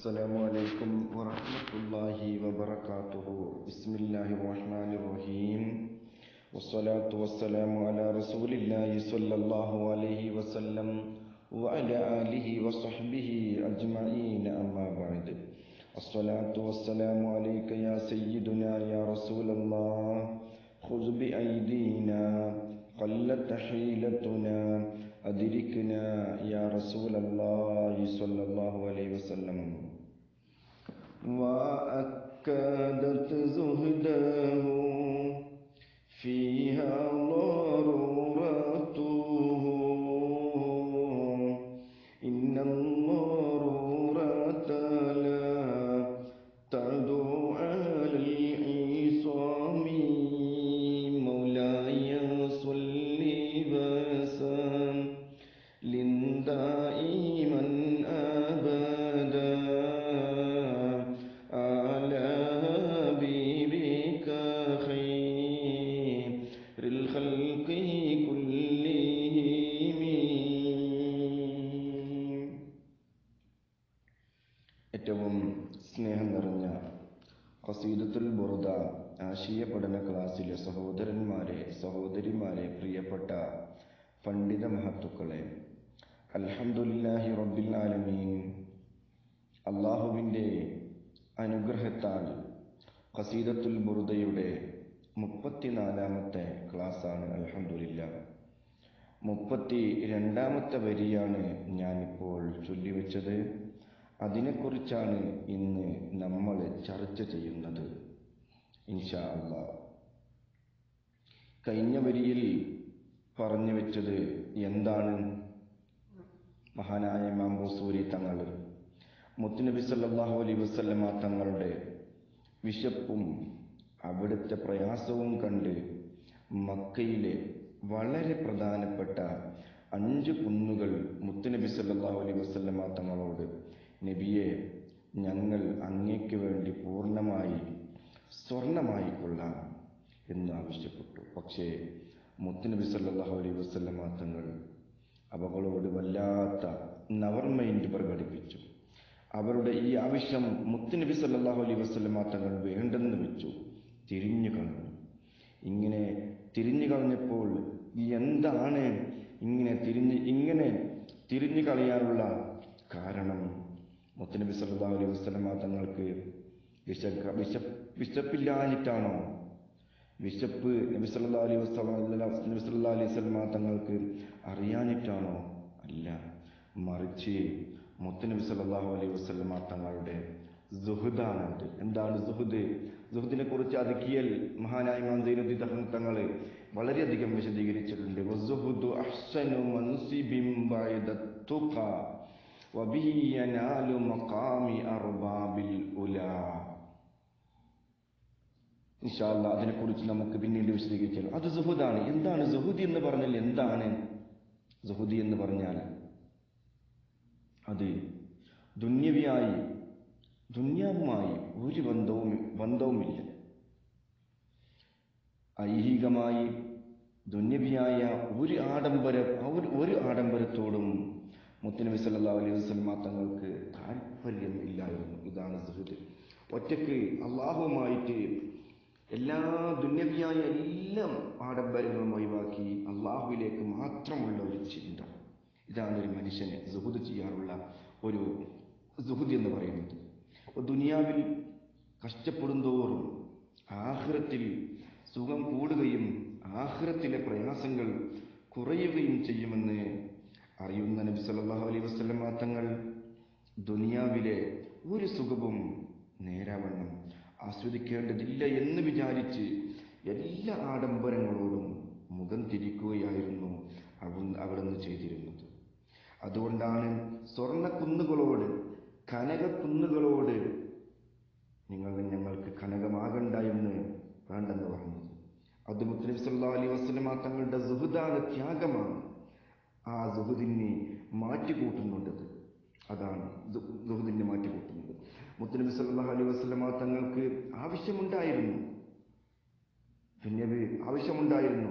السلام عليكم ورحمة الله وبركاته بسم الله الرحمن الرحيم والصلاة والسلام على رسول الله صلى الله عليه وسلم وعلى آله وصحبه أجمعين أما بعد الصلاة والسلام عليك يا سيدنا يا رسول الله خذ بأيدينا قلت حيلتنا أدركنا يا رسول الله صلى الله عليه وسلم وأكدت زهده فيها ضرورته إن الضرورة لا تعدو على العصام مولاي صل وسلم دائما أبدا على حبيبك خير الخلق كلهم ഏറ്റവും സ്നേഹം നിറഞ്ഞ ഖസീദത്തുൽ ബുറുദ ആശയ പഠന ക്ലാസ്സിലെ സഹോദരന്മാരെ സഹോദരിമാരെ പ്രിയപ്പെട്ട പണ്ഡിത മഹത്തുക്കളെ അൽഹംദുലില്ലാഹി റബ്ബിൽ ആലമീൻ അള്ളാഹുവിൻ്റെ അനുഗ്രഹത്താൽ ഖസീദത്തുൽ ബുറുദയുടെ മുപ്പത്തിനാലാമത്തെ ക്ലാസ്സാണ് അൽഹംദുലില്ല മുപ്പത്തി രണ്ടാമത്തെ വരിയാണ് ഞാനിപ്പോൾ ചൊല്ലിവെച്ചത് അതിനെക്കുറിച്ചാണ് ഇന്ന് നമ്മൾ ചർച്ച ചെയ്യുന്നത് ഇൻഷാ അള്ളാ കഴിഞ്ഞ വരിയിൽ പറഞ്ഞു വെച്ചത് എന്താണ് മഹാനായ മാമ്പൂസൂരി തങ്ങൾ മുത്തുനബി സല്ലല്ലാഹു അലൈഹി വസല്ലമ തങ്ങളുടെ വിശപ്പും അവിടുത്തെ പ്രയാസവും കണ്ട് മക്കയിലെ വളരെ പ്രധാനപ്പെട്ട അഞ്ച് കുന്നുകൾ മുത്തുനബി സല്ലല്ലാഹു അലൈഹി വസല്ലമ തങ്ങളോട് നബിയെ ഞങ്ങൾ അങ്ങേക്ക് വേണ്ടി പൂർണ്ണമായി സ്വർണമായി കൊള്ളാം എന്ന് ആവശ്യപ്പെട്ടു പക്ഷേ മുത്തുനബി സല്ലല്ലാഹു അലൈഹി വസല്ലമ തങ്ങൾ അവകളോട് വല്ലാത്ത നവർ മൈൻഡ് പ്രകടിപ്പിച്ചു അവരുടെ ഈ ആവശ്യം മുത്തുനബി സല്ലല്ലാഹു അലൈഹി വസല്ലമ തങ്ങൾ വേണ്ടെന്ന് വെച്ചു തിരിഞ്ഞു കളഞ്ഞു ഇങ്ങനെ തിരിഞ്ഞു കളഞ്ഞപ്പോൾ എന്താണ് ഇങ്ങനെ തിരിഞ്ഞ് ഇങ്ങനെ തിരിഞ്ഞു കളയാനുള്ള കാരണം മുത്തുനബി സല്ലല്ലാഹു അലൈഹി വസല്ലമ തങ്ങൾക്ക് വിശ വിശ വിശപ്പില്ലാഞ്ഞിട്ടാണോ വിശപ്പ് നബി സല്ലല്ലാഹു അലൈഹി വസല്ലം നബി സല്ലല്ലാഹു അലൈഹി വസല്ലമ തങ്ങൾക്ക് അറിയാനിട്ടാണോ അല്ല മറിച്ച് മുത്തുനബി സല്ലല്ലാഹു അലൈഹി വസല്ലമ തങ്ങളുടെ സുഹൃദാണത് എന്താണ് സുഹൃദ് സുഹൃദിനെ കുറിച്ച് അതുക്കിയൽ മഹാനായ മാന്തൈനുദ്ദി തങ്ങൾ വളരെയധികം വിശദീകരിച്ചിട്ടുണ്ട് വസുഹുദു അഹ്സനു മൻസിബിൻ ബൈദ തുഖ വബിഹി യനാലു മഖാമി അർബാബിൽ ഉലാ ഇൻഷാല്ല അതിനെക്കുറിച്ച് നമുക്ക് പിന്നീട് വിശദീകരിക്കാം അത് സുഹുദാണ് എന്താണ് സുഹുദി എന്ന് പറഞ്ഞാൽ എന്താണ് സുഹുദി എന്ന് പറഞ്ഞാൽ അത് ദുന്യവിയായി ദുന്യാവുമായി ഒരു ബന്ധവും ബന്ധവുമില്ല ഐഹികമായി ദുന്യവിയായ ഒരു ആഡംബര ഒരു ഒരു ആഡംബരത്തോടും മുത്തനബി സല്ലല്ലാഹു അലൈഹി വസല്ലമ തങ്ങൾക്ക് താല്പര്യം ഇല്ലായിരുന്നു ഇതാണ് സുഹൃത്ത് ഒറ്റയ്ക്ക് അള്ളാഹുമായിട്ട് എല്ലാ ദുന്യവിയായ എല്ലാം ആഡംബരങ്ങളും ഒഴിവാക്കി അള്ളാഹുവിലേക്ക് മാത്രമുള്ള ഒരു ചിന്ത ഇതാണ് ഒരു മനുഷ്യന് സുഹൃത് ചെയ്യാറുള്ള ഒരു സുഹൃതി എന്ന് പറയുന്നത് ദുനിയാവിൽ കഷ്ടപ്പെടുന്തോറും ആഹ്റത്തിൽ സുഖം കൂടുകയും ആഹ്റത്തിലെ പ്രയാസങ്ങൾ കുറയുകയും ചെയ്യുമെന്ന് അറിയുന്ന നബി സല്ലല്ലാഹു അലൈഹി വസല്ലമ തങ്ങൾ ദുനിയാവിലെ ഒരു സുഖവും നേരാവണ്ണം ആസ്വദിക്കേണ്ടതില്ല എന്ന് വിചാരിച്ച് എല്ലാ ആഡംബരങ്ങളോടും മുഖം തിരിക്കുകയായിരുന്നു അവിടുന്ന് അവിടുന്ന് ചെയ്തിരുന്നത് അതുകൊണ്ടാണ് സ്വർണക്കുന്നുകളോട് കനകക്കുന്നുകളോട് നിങ്ങൾ ഞങ്ങൾക്ക് കനകമാകണ്ട എന്ന് വേണ്ടെന്ന് പറഞ്ഞത് അത് മുത്തലിം സല്ലാ അലൈഹി വസ്ലമ തങ്ങളുടെ സുഹൃദാന ത്യാഗമാണ് ആ സുഹൃദിനെ മാറ്റിക്കൂട്ടുന്നുണ്ടത് അതാണ് സുഹൃദിനെ മാറ്റിക്കൂട്ടുന്നത് മുത്തനബി സല്ലാ അലൈഹി വസ്ലമ തങ്ങൾക്ക് ആവശ്യമുണ്ടായിരുന്നു പിന്നെ ആവശ്യമുണ്ടായിരുന്നു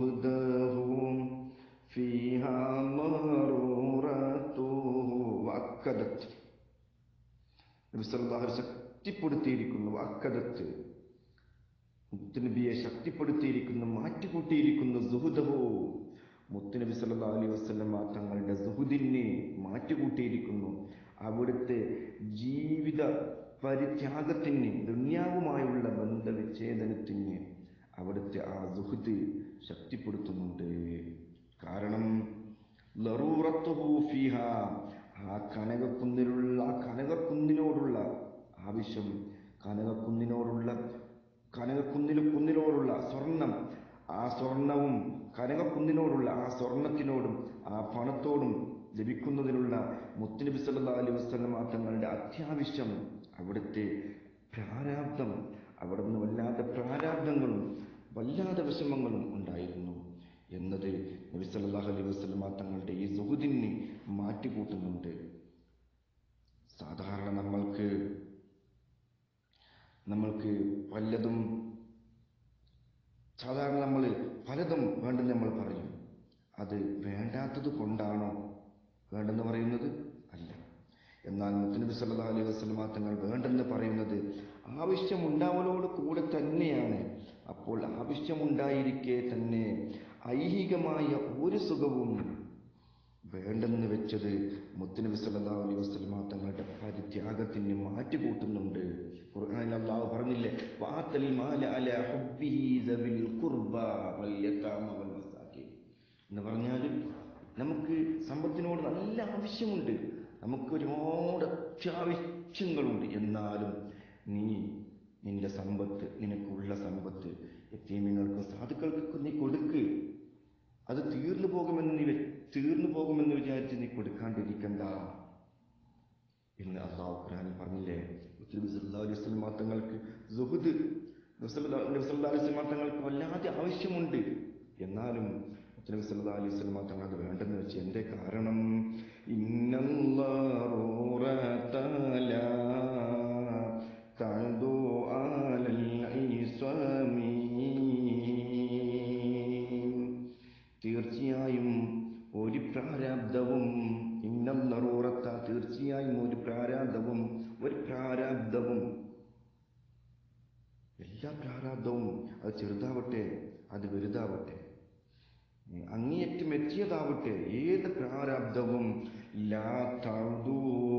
فيها ضرورته അക്കദത്ത് നബി സല്ലല്ലാഹു അലൈഹി വസല്ലം ശക്തിപ്പെടുത്തിയിരിക്കുന്നു അക്കദത്ത് മുത്തുനബിയെ ശക്തിപ്പെടുത്തിയിരിക്കുന്നു മാറ്റിക്കൂട്ടിയിരിക്കുന്നു സുഹൃദഹോ മുത്തുനബി സല്ലല്ലാഹു അലൈഹി വസല്ലം തങ്ങളുടെ സുഹുദിനെ മാറ്റിക്കൂട്ടിയിരിക്കുന്നു അവിടുത്തെ ജീവിത പരിത്യാഗത്തിന് ദുന്യാവുമായുള്ള ബന്ധവിച്ഛേദനത്തിന് അവിടുത്തെ ആ സുഹൃദ് ശക്തിപ്പെടുത്തുന്നുണ്ട് കാരണം ലറൂറത്തുഹു ഫീഹ ആ കനകക്കുന്നിലുള്ള ആ കനകക്കുന്നിനോടുള്ള ആവശ്യം കനകക്കുന്നിനോടുള്ള കനകക്കുന്നിൽ കുന്നിനോടുള്ള സ്വർണം ആ സ്വർണവും കനകക്കുന്നിനോടുള്ള ആ സ്വർണത്തിനോടും ആ പണത്തോടും ലഭിക്കുന്നതിനുള്ള മുത്തുനബി സല്ലല്ലാഹു അലൈഹി വസല്ലം തങ്ങളുടെ അത്യാവശ്യം അവിടുത്തെ പ്രാരാബ്ദം അവിടുന്ന് വല്ലാതെ പ്രാരാബ്ദങ്ങളും വല്ലാതെ വിഷമങ്ങളും ഉണ്ടായിരുന്നു എന്നത് നബി സല്ലല്ലാഹു അലൈഹി വസല്ലം തങ്ങളുടെ ഈ സുഹുദിന് മാറ്റിക്കൂട്ടുന്നുണ്ട് സാധാരണ നമ്മൾക്ക് നമ്മൾക്ക് പലതും സാധാരണ നമ്മൾ പലതും വേണ്ടെന്ന് നമ്മൾ പറയും അത് വേണ്ടാത്തത് കൊണ്ടാണോ വേണ്ടെന്ന് പറയുന്നത് അല്ല എന്നാൽ മുത്തനബി സല്ലല്ലാഹു അലൈഹി വസല്ലമ തങ്ങൾ വേണ്ടെന്ന് പറയുന്നത് ആവശ്യമുണ്ടാവലോട് കൂടെ തന്നെയാണ് അപ്പോൾ ആവശ്യമുണ്ടായിരിക്കെ തന്നെ ഐഹികമായ ഒരു സുഖവും വേണ്ടെന്ന് വെച്ചത് മുത്തനബി സല്ലല്ലാഹു അലൈഹി വസല്ലമ തങ്ങളുടെ പരിത്യാഗത്തിന് മാറ്റിക്കൂട്ടുന്നുണ്ട് ഖുർആനിൽ അല്ലാഹു പറഞ്ഞില്ലേ വാത്തൽ മാല അല ഹുബ്ബിഹി ദവിൽ ഖുർബ വൽ യതാമ വൽ മസാകിൻ എന്ന് പറഞ്ഞാൽ നമുക്ക് സമ്പത്തിനോട് നല്ല ആവശ്യമുണ്ട് നമുക്ക് ഒരുപാട് അത്യാവശ്യങ്ങളുണ്ട് എന്നാലും നീ നിന്റെ സമ്പത്ത് നിനക്കുള്ള സമ്പത്ത് എത്തീമിങ്ങൾക്കും സാധുക്കൾക്കും നീ കൊടുക്ക് അത് തീർന്നു പോകുമെന്ന് നീ വെ- തീർന്നു പോകുമെന്ന് വിചാരിച്ച് നീ കൊടുക്കാണ്ടിരിക്കണ്ട എന്ന് അള്ളാഹു ഖുർആനിൽ പറഞ്ഞില്ലേ നബി സല്ലല്ലാഹു അലൈഹി വസല്ലം തങ്ങൾക്ക് സുഹൃദ് നബി സല്ലല്ലാഹു അലൈഹി വസല്ലം തങ്ങൾക്ക് വല്ലാതെ ആവശ്യമുണ്ട് എന്നാലും നബി സല്ലല്ലാഹു അലൈഹി വസല്ലം തങ്ങൾ അത് വേണ്ടെന്ന് വെച്ച് എന്തേ കാരണം ഇന്നല്ലാഹുറതല തഅദു അലൽ ഇസ്വാമീൻ തീർച്ചയായും ഒരു പ്രാരാബ്ദവും ഇന്നം നറൂറത്ത തീർച്ചയായും ഒരു പ്രാരാബ്ദവും ഒരു പ്രാരാബ്ദവും എല്ലാ പ്രാരാബ്ദവും അത് ചെറുതാവട്ടെ അത് വലുതാവട്ടെ ഉം, അങ്ങേയറ്റം എത്തിയതാവട്ടെ ഏത് പ്രാരാബ്ദവും ലാ തഅദൂ.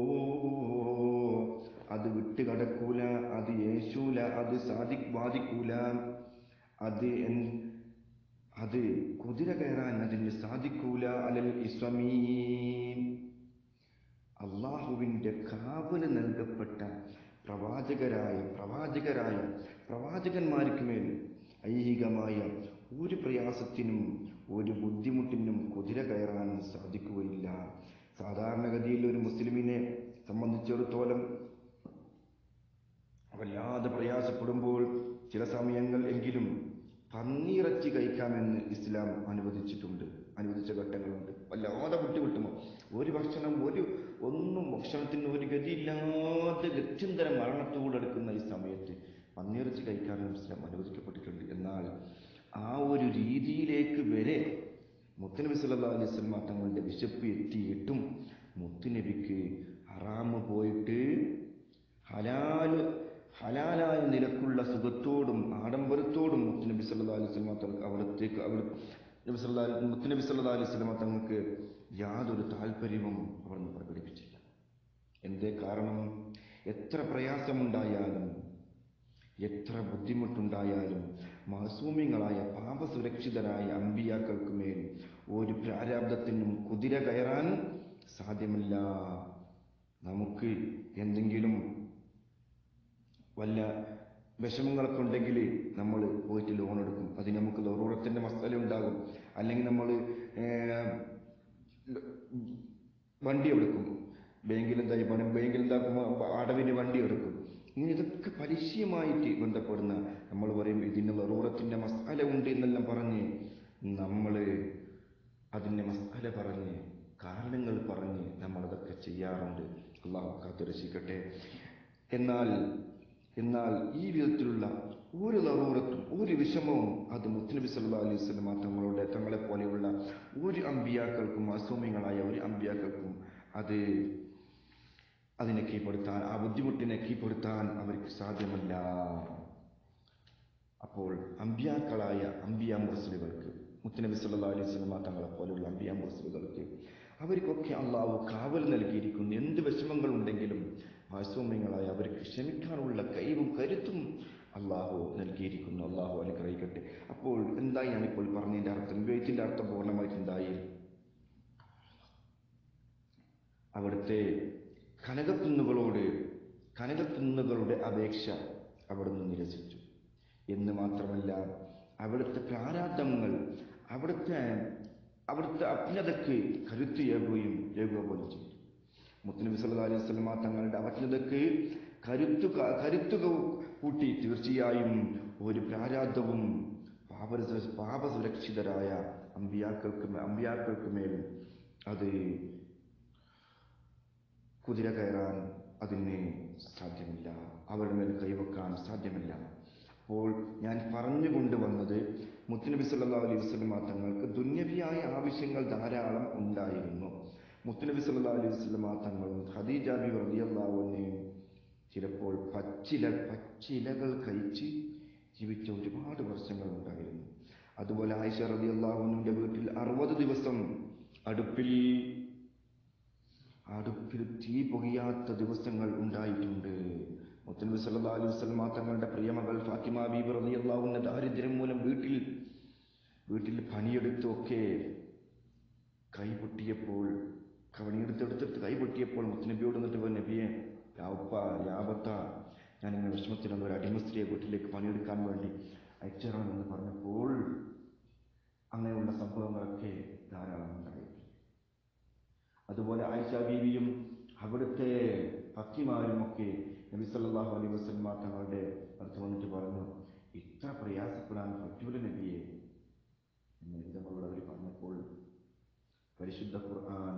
അത് വിട്ടുകടക്കൂല അത് യേശൂല അത് സാധി ബാധിക്കൂല അത് എൻ- അത് കുതിര കയറാൻ അതിന് സാധിക്കൂല അലൽ ഇസ്വമീൻ അള്ളാഹുവിന്റെ കാവല് നൽകപ്പെട്ട പ്രവാചകരായ പ്രവാചകരായ പ്രവാചകന്മാർക്ക് മേൽ ഐഹികമായ ഒരു പ്രയാസത്തിനും ഒരു ബുദ്ധിമുട്ടിനും കുതിര കയറാൻ സാധിക്കുകയില്ല സാധാരണഗതിയിൽ ഒരു മുസ്ലിമിനെ സംബന്ധിച്ചിടത്തോളം വല്ലാതെ പ്രയാസപ്പെടുമ്പോൾ ചില സമയങ്ങൾ എങ്കിലും പന്നിയിറച്ചി കഴിക്കാമെന്ന് ഇസ്ലാം അനുവദിച്ചിട്ടുണ്ട് അനുവദിച്ച ഘട്ടങ്ങളുണ്ട് വല്ലാതെ ബുദ്ധിമുട്ടുമോ ഒരു ഭക്ഷണം ഒരു ഒന്നും ഭക്ഷണത്തിന് ഒരു ഗതിയില്ലാതെ ഗത്യന്തര മരണത്തോട് അടുക്കുന്ന ഈ സമയത്ത് പന്നിയിറച്ചി കഴിക്കാനും ഇസ്ലാം അനുവദിക്കപ്പെട്ടിട്ടുണ്ട് എന്നാൽ ആ ഒരു രീതിയിലേക്ക് വരെ മുത്തനബി സല്ലല്ലാഹു അലൈഹി വസല്ലം തങ്ങളുടെ വിശപ്പ് എത്തിയിട്ടും മുത്തുനബിക്ക് ഹറാമ് പോയിട്ട് ഹലാല് ഹലാലായ നിലക്കുള്ള സുഖത്തോടും ആഡംബരത്തോടും മുത്തുനബി സല്ലല്ലാഹു അലൈഹി വസല്ലം തങ്ങൾക്ക് അവിടത്തേക്ക് അവിടെ നബി സല്ലല്ലാഹു അലൈഹി- മുത്തുനബി സല്ലല്ലാഹു അലൈഹി വസല്ലം തങ്ങൾക്ക് യാതൊരു താല്പര്യവും അവിടുന്ന് പ്രകടിപ്പിച്ചില്ല എന്തേ കാരണം എത്ര പ്രയാസമുണ്ടായാലും എത്ര ബുദ്ധിമുട്ടുണ്ടായാലും മാസൂമ്യങ്ങളായ പാപസുരക്ഷിതരായ അമ്പിയാക്കൾക്ക് മേൽ ഒരു പ്രാരാബ്ദത്തിനും കുതിര കയറാൻ സാധ്യമല്ല നമുക്ക് എന്തെങ്കിലും വല്ല വിഷമങ്ങളൊക്കെ ഉണ്ടെങ്കിൽ നമ്മൾ പോയിട്ട് ലോൺ എടുക്കും അതിന് നമുക്ക് ലോറൂറത്തിന്റെ മസാല ഉണ്ടാകും അല്ലെങ്കിൽ നമ്മൾ വണ്ടി എടുക്കും ബാങ്കിൽ എന്തായി പണം ബാങ്കിൽ എന്താക്കുമ്പോൾ അടവിന് വണ്ടി എടുക്കും ഇങ്ങനെ ഇതൊക്കെ പലിശയുമായിട്ട് ബന്ധപ്പെടുന്ന നമ്മൾ പറയും ഇതിന് ലറൂറത്തിന്റെ മസാല ഉണ്ട് എന്നെല്ലാം പറഞ്ഞ് നമ്മൾ അതിന്റെ മസാല പറഞ്ഞ് കാരണങ്ങൾ പറഞ്ഞ് നമ്മൾ അതൊക്കെ ചെയ്യാറുണ്ട് അള്ളാഹു കാത്തുരക്ഷിക്കട്ടെ എന്നാൽ എന്നാൽ ഈ വിധത്തിലുള്ള ഒരു ലറൂറത്തും ഒരു വിഷമവും അത് മുത്തനബി സല്ലല്ലാഹു അലൈഹി വസല്ലം തങ്ങളുടെ തങ്ങളെ പോലെയുള്ള ഒരു അമ്പിയാക്കൾക്കും അസൂമ്യങ്ങളായ ഒരു അമ്പിയാക്കൾക്കും അത് അതിനെ കീഴ്പ്പെടുത്താൻ ആ ബുദ്ധിമുട്ടിനെ കീഴ്പ്പെടുത്താൻ അവർക്ക് സാധ്യമല്ല അപ്പോൾ അമ്പിയാക്കളായ അമ്പിയ മുർസലുകൾക്ക് മുത്തനബി സല്ലാ അലൈഹി സ്വലമ തങ്ങളെ പോലെയുള്ള അമ്പിയ മുർസലുകൾക്ക് അവർക്കൊക്കെ അള്ളാഹു കാവൽ നൽകിയിരിക്കുന്നു എന്ത് വിഷമങ്ങൾ ഉണ്ടെങ്കിലും മാസൂമ്യങ്ങളായ അവർക്ക് ക്ഷമിക്കാനുള്ള കഴിവും കരുത്തും അള്ളാഹു നൽകിയിരിക്കുന്നു അള്ളാഹു അനുഗ്രഹിക്കട്ടെ അപ്പോൾ എന്തായി ഞാനിപ്പോൾ പറഞ്ഞതിന്റെ അർത്ഥം വിവേകത്തിന്റെ അർത്ഥം പൂർണ്ണമായിട്ട് എന്തായി അവിടുത്തെ കനകത്തുന്നുകളോട് കനകത്തുന്നുകളുടെ അപേക്ഷ അവിടുന്ന് നിരസിച്ചു എന്ന് മാത്രമല്ല അവിടുത്തെ പ്രാരാബ്ദങ്ങൾ അവിടുത്തെ അവിടുത്തെ അജ്ഞതക്ക് കരുത്തേകുകയും ഏകുക പോലും ചെയ്തു മുത്തനബി സല്ലല്ലാഹു അലൈഹി വസല്ലമ തങ്ങളുടെ അവജ്ഞതക്ക് കരുത്തു കരുത്തു കൂട്ടി തീർച്ചയായും ഒരു പ്രാരാബ്ദവും പാപ പാപസുരക്ഷിതരായ അമ്പിയാക്കൾക്ക് അമ്പിയാക്കൾക്ക് മേൽ അത് കുതിര കയറാൻ അതിന് സാധ്യമല്ല അവരുടെ മേൽ കൈവക്കാൻ സാധ്യമല്ല അപ്പോൾ ഞാൻ പറഞ്ഞുകൊണ്ട് വന്നത് മുത്തുനബി സല്ലല്ലാഹു അലൈഹി വസല്ലമ തങ്ങൾക്ക് ദുന്യവിയായ ആവശ്യങ്ങൾ ധാരാളം ഉണ്ടായിരുന്നു മുത്തുനബി സല്ലല്ലാഹു അലൈഹി വസല്ലമ തങ്ങളും ഖദീജ ബി റളിയല്ലാഹു അൻഹയും ചിലപ്പോൾ പച്ചില പച്ചിലകൾ കഴിച്ച് ജീവിച്ച ഒരുപാട് വർഷങ്ങൾ ഉണ്ടായിരുന്നു അതുപോലെ ആയിഷ റളിയല്ലാഹു അൻഹുവിന്റെ വീട്ടിൽ അറുപത് ദിവസം അടുപ്പിൽ അടുപ്പിൽ തീ പൊകിയാത്ത ദിവസങ്ങൾ ഉണ്ടായിട്ടുണ്ട് മുത്തനബി സല്ലല്ലാഹു അലൈഹി വസല്ലമ തങ്ങളുടെ പ്രിയമകൾ ഫാത്തിമ ബീബി റളിയല്ലാഹു അൻഹ ദാരിദ്ര്യം മൂലം വീട്ടിൽ വീട്ടിൽ പണിയെടുത്തു ഒക്കെ കൈപൊട്ടിയപ്പോൾ പണിയെടുത്തെടുത്തിട്ട് കൈപൊട്ടിയപ്പോൾ മുത്തനബിയോട് എന്നിട്ട് പറഞ്ഞു നബിയെ യാവപ്പ യാവത്ത ഞാനിങ്ങനെ വിഷമത്തിലുള്ള ഒരു അടിമസ്ത്രീയെ വീട്ടിലേക്ക് പണിയെടുക്കാൻ വേണ്ടി അയച്ചേറാമെന്ന് പറഞ്ഞപ്പോൾ അങ്ങനെയുള്ള സംഭവങ്ങളൊക്കെ ധാരാളം ഉണ്ടായിട്ടുണ്ട് അതുപോലെ ആയിഷ ബീവിയും അവിടുത്തെ ഭക്തിമാരുമൊക്കെ നബി സല്ലല്ലാഹു അലൈഹി വസല്ലമ തങ്ങളുടെ അടുത്ത് വന്നിട്ട് പറഞ്ഞു ഇത്ര പ്രയാസപ്പെടാൻ പറ്റൂല നബിയെ എന്ന് നബിതങ്ങളോട് അവർ പറഞ്ഞപ്പോൾ പരിശുദ്ധ ഖുർആൻ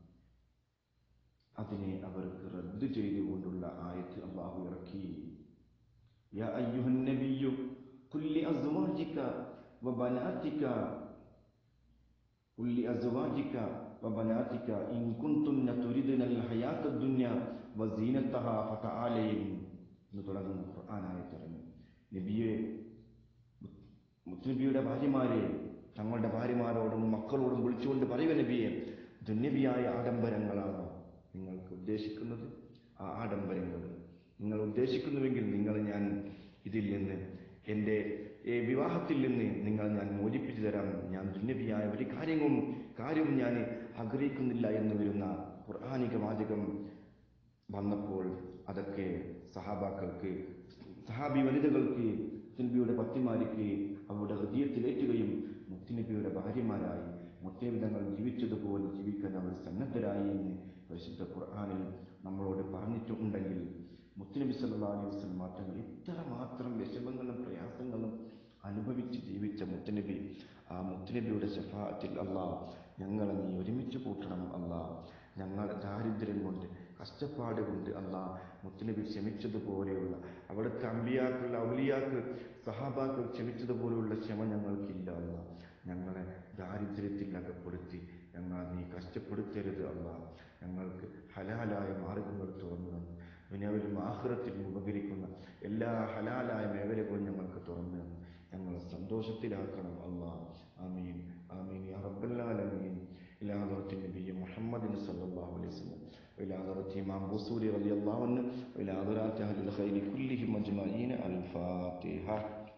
അതിനെ അവർക്ക് റദ്ദ് ചെയ്തുകൊണ്ടുള്ള ആയത്ത് അള്ളാഹു ഇറക്കി യാ അയ്യുഹൻ നബിയു കുല്ലി അസ്വാജിക വബനാതിക കുല്ലി അസ്വാജിക وبناتك إن كنتن تريدن الحياة الدنيا وزينتها فتعالين എന്ന് തുടങ്ങുന്ന ഖുർആനായത്തിറങ്ങി നബിയെ മുത്തുനബിയുടെ ഭാര്യമാരെ തങ്ങളുടെ ഭാര്യമാരോടും മക്കളോടും വിളിച്ചുകൊണ്ട് പറയുക നബിയെ ദുന്യബിയായ ആഡംബരങ്ങളാണോ നിങ്ങൾക്ക് ഉദ്ദേശിക്കുന്നത് ആ ആഡംബരങ്ങൾ നിങ്ങൾ ഉദ്ദേശിക്കുന്നുവെങ്കിൽ നിങ്ങൾ ഞാൻ ഇതിൽ നിന്ന് എൻ്റെ ഈ വിവാഹത്തിൽ നിന്ന് നിങ്ങൾ ഞാൻ മോചിപ്പിച്ചു തരാം ഞാൻ ദുന്യബിയായ ഒരു കാര്യവും കാര്യവും ഞാൻ ആഗ്രഹിക്കുന്നില്ല എന്ന് വരുന്ന ഖുർആാനിക വാചകം വന്നപ്പോൾ അതൊക്കെ സഹാബാക്കൾക്ക് സഹാബി വനിതകൾക്ക് മുത്തുനബിയുടെ പത്തിമാരിക്ക് അവരുടെ ഹൃദയത്തിലേറ്റുകയും മുത്തുനബിയുടെ ഭാര്യമാരായി മുത്തവിധങ്ങൾ ജീവിച്ചതുപോലെ ജീവിക്കാൻ അവർ സന്നദ്ധരായി എന്ന് പരിശുദ്ധ ഖുർആാനിൽ നമ്മളോട് പറഞ്ഞിട്ടുണ്ടെങ്കിൽ മുത്തുനബി സല്ലാ അലൈഹി വസ്ലം മാറ്റങ്ങൾ ഇത്ര മാത്രം വിഷമങ്ങളും പ്രയാസങ്ങളും അനുഭവിച്ച് ജീവിച്ച മുത്തുനബി ആ മുത്തുനബിയുടെ ശഫാത്തിൽ അള്ളാഹ് ഞങ്ങളെ നീ ഒരുമിച്ച് കൂട്ടണം അള്ളാഹ് ഞങ്ങൾ ദാരിദ്ര്യം കൊണ്ട് കഷ്ടപ്പാട് കൊണ്ട് അള്ളാഹ് മുത്തുനബി ക്ഷമിച്ചതുപോലെയുള്ള അവിടുത്തെ അമ്പിയാക്കൾ ഔലിയാക്കൾ സഹാബാക്കൾ ക്ഷമിച്ചതുപോലെയുള്ള ക്ഷമ ഞങ്ങൾക്കില്ല അല്ല ഞങ്ങളെ ദാരിദ്ര്യത്തിൽ അകപ്പെടുത്തി ഞങ്ങൾ നീ കഷ്ടപ്പെടുത്തരുത് അല്ല ഞങ്ങൾക്ക് ഹലാലായ മാർഗങ്ങൾ തുറന്നു തന്നു ദുനിയാവിലും ആഹ്റത്തിലും ഉപകരിക്കുന്ന എല്ലാ ഹലാലായ മേഖലകളും ഞങ്ങൾക്ക് തുറന്നു തന്നു ഞങ്ങളെ സന്തോഷത്തിലാക്കണം അല്ലാ ആമീൻ ആമീൻ യാ റബ്ബൽ ആലമീൻ إلى حضرة النبي محمد صلى الله عليه وسلم وإلى حضرة إمام بصوري رضي الله عنه وإلى حضرات أهل الخير كلهم أجمعين الفاتحة